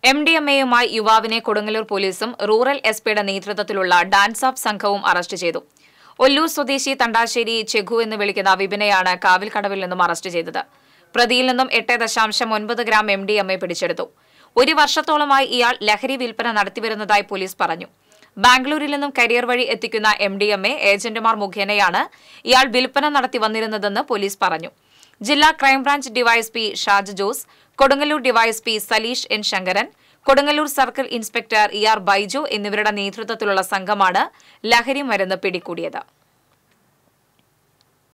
M D M എയുമായി യുവാവിനെ കൊടുങ്ങല്ലൂർ പോലീസും റൂറൽ എസ് പിയുടെ നേതൃത്വത്തിലുള്ള ഡാൻസ് ഓഫ് സംഘവും അറസ്റ്റ് ചെയ്തു ഒല്ലൂർ സ്വദേശി തണ്ടാശ്ശേരി ചെഗു എന്ന് വിളിക്കുന്ന വിപിനെയാണ് കാവിൽക്കടവിൽ നിന്നും അറസ്റ്റ് ചെയ്തത് പ്രതിയിൽ നിന്നും എട്ട് ദശാംശം ഒൻപത് gram M D M A പിടിച്ചെടുത്തു ഒരു വർഷത്തോളമായി ഇയാൾ ലഹരി വിൽപ്പന നടത്തിവരുന്നതായി പോലീസ് പറഞ്ഞു ബാംഗ്ലൂരിൽ നിന്നും കരിയർ വഴി എത്തിക്കുന്ന എം ഡി എം എ ഏജന്റുമാർ മുഖേനയാണ് ഇയാൾ വിൽപ്പന നടത്തി വന്നിരുന്നതെന്ന് പോലീസ് പറഞ്ഞു ജില്ലാ crime branch DYSP Shaj Jose Kodungallur DYSP Saleesh N Sankaran Kodungallur circle inspector E R Baiju എന്നിവരുടെ നേതൃത്വത്തിലുള്ള സംഘമാണ് ലഹരി മരുന്ന് പിടികൂടിയത്